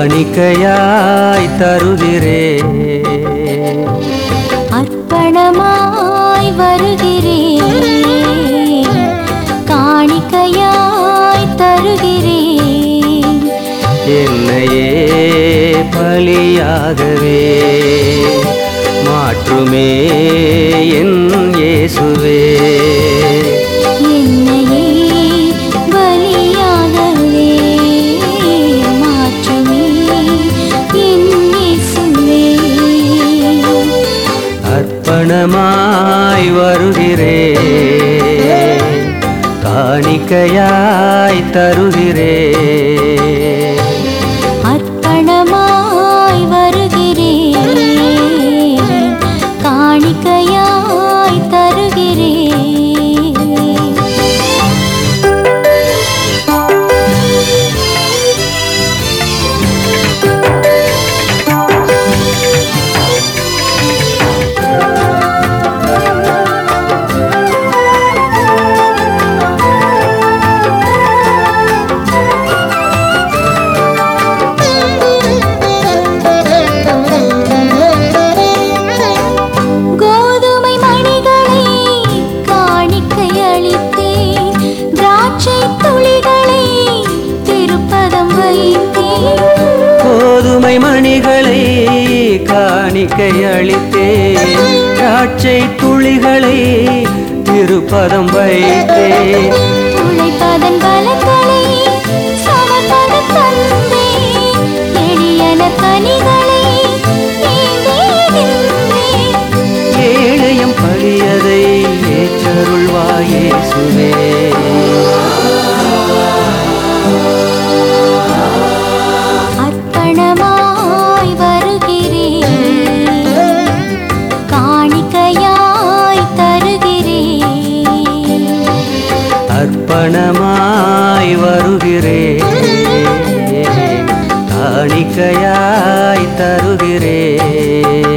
காணிக்கையாய் தருகிறேன் அர்ப்பணமாய் வருகிறேன் காணிக்கையாய் தருகிறேன் என்னையே பலியாகவே மாற்றுமே என் இயேசுவே என்னையே பலியாகவே மாற்றுமே என் இயேசுவே அர்ப்பணமாய் வருகிறேன் காணிக்கையாய் தருகிறேன் அர்ப்பணமாய் வருகிறேன் காணிக்கையாய் தருகிறேன் கோதுமை மணிகளை காணிக்கை அளித்தேன் திராட்சை துளிகளை திருப்பதம் வைத்தேன் கோதுமை மணிகளை காணிக்கை அளித்தேன் திராட்சை துளிகளை திருப்பதம் வைத்தேன் உழைப்பதன் பலன்களை சமர்ப்பண தந்தேன் எளியன கனிகளை நீந்தேகின்றேன் ஏழையம் பழியதை ஏற்றருள்வாயேசுவே அர்ப்பணமாய் வருகிறேன் காணிக்கையாய் தருகிறேன் அர்ப்பணமாய் வருகிறேன் காணிக்கையாய் தருகிறேன்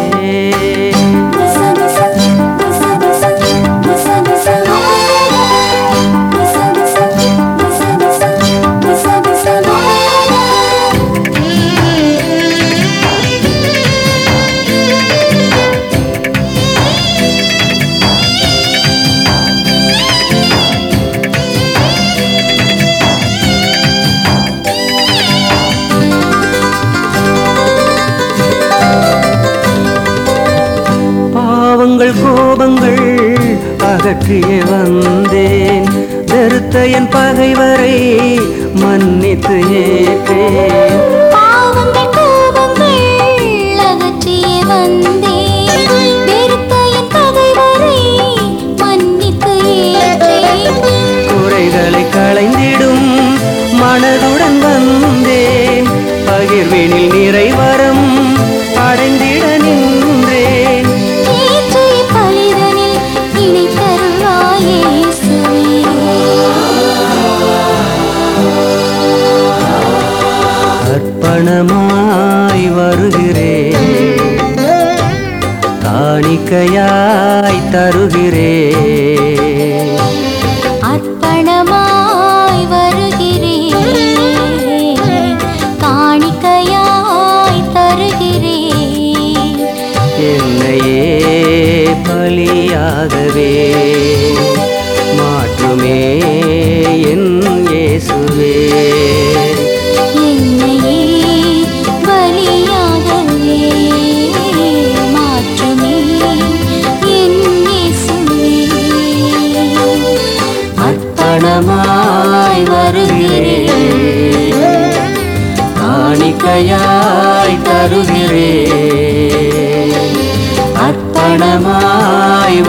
பாவங்கள் கோபங்கள் அகற்றியே வந்தேன் வெறுத்த என் பகைவரை மன்னித்து ஏற்றேன் பாவங்கள் கோபங்கள் அகற்றியே வந்தேன் வெறுத்த என் பகைவரை மன்னித்து ஏற்றேன் குறைகளை களைந்திடும் மனதுடன் வந்தேன் பகிர்வினில் நிறைவரம் அடைந்திட நின்றேன் ஏற்றிய பலிதனில் இணைத்தருள்வாயேசுவே அர்ப்பணமாய் வருகிறேன் காணிக்கையாய் தருகிறேன் அர்ப்பணமாய் வருகிறேன் காணிக்கையாய் தருகிறேன் என்னையே பலியாகவே மாற்றுமே என் இயேசுவே என்னையே பலியாகவே மாற்றுமே என் இயேசுவே அர்ப்பணமாய் வருகிறேன் காணிக்கையாய் தருகிறேன் அர்ப்பணமாய்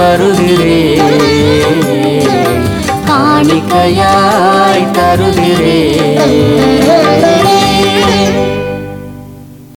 வருகிறேன் காணிக்கையாய் தருகிறேன்